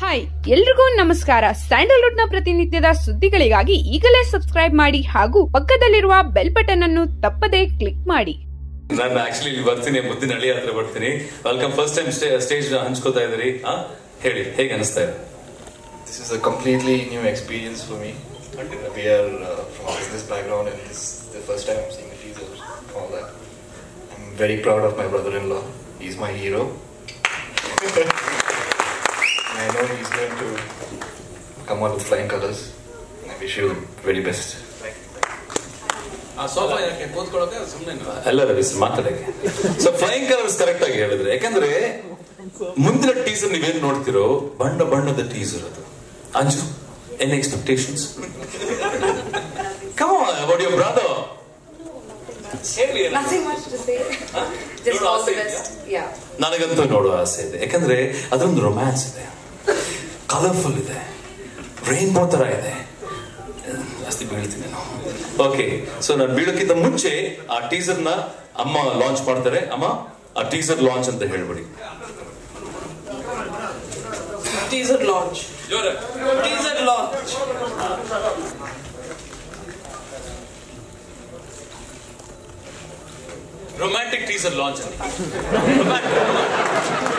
Hi ಎಲ್ರಿಗೂ ನಮಸ್ಕಾರ Sandalwood ನ ಪ್ರತಿನಿತ್ಯದ ಸುದ್ದಿಗಳಿಗಾಗಿ ಈಗಲೇ ಸಬ್ಸ್ಕ್ರೈಬ್ ಮಾಡಿ ಹಾಗೂ ಪಕ್ಕದಲ್ಲಿರುವ ಬೆಲ್ ಬಟನ್ ಅನ್ನು ತಪ್ಪದೇ ಕ್ಲಿಕ್ ಮಾಡಿ ನಾನು ಆಕ್ಚುಲಿ ಇಲ್ಲಿ ಬರ್ತೀನಿ ಮುದ್ದಿನ ಹಳ್ಳಿ ಹತ್ರ ಬರ್ತೀನಿ ವೆಲ್ಕಮ್ ಫಸ್ಟ್ ಟೈಮ್ ಸ್ಟೇಜ್ ಹಂಚ್ಕೋತಾ ಇದ್ರಿ ಹಾ ಹೇಳಿ ಹೇಗೆ ಅನಿಸ್ತಾ ಇದೆ This is a completely new experience for me. We are uh, from a business background, and this is the first time I'm seeing the teaser and all that. I'm very proud of my brother-in-law. He's my hero. and I know he's going to come out with flying colors. And I wish you the very best. ಆ sofa ಯಾಕೆ ಕೂತ್ಕೊಳ್ಳೋಕೆ ಸುಮ್ಮನೆ ಎಲ್ಲ ರವಿ ಮಾತಾಡಕ್ಕೆ so flying colours correct ಆಗಿ ಹೇಳಿದ್ರೆ ಯಾಕಂದ್ರೆ ಮುಂದಿನ ಟೀಸರ್ ನೀವೇನ್ ನೋಡ್ತಿರೋ ಬಣ್ಣ ಬಣ್ಣದ ಟೀಸರ್ ಅದು ಅಂಜು ಎನ್ expectations come about your brother Nothing much to say. Just all the best. Yeah. ನನಗಂತೂ ನೋಡುವ ಆಸೆ ಇದೆ ಯಾಕಂದ್ರೆ ಅದೊಂದು ರೊಮ್ಯಾನ್ಸ್ ಇದೆ ಕಲರ್ಫುಲ್ ಇದೆ ರೈನ್ಬೋ ತರ ಇದೆ ಜಾಸ್ತಿ ಬೀಳ್ತೀನಿ ನಾನು ಓಕೆ ಸೊ ನಾನು ಬೀಳಕ್ಕಿಂತ ಮುಂಚೆ ಆ ಟೀಸರ್ ನ ಅಮ್ಮ ಲಾಂಚ್ ಮಾಡ್ತಾರೆ ಅಮ್ಮ ಆ ಟೀಸರ್ ಲಾಂಚ್ ಅಂತ ಹೇಳ್ಬಿಡಿ Teaser launch. Teaser launch. Romantic teaser launch ಅಂತ Romantic.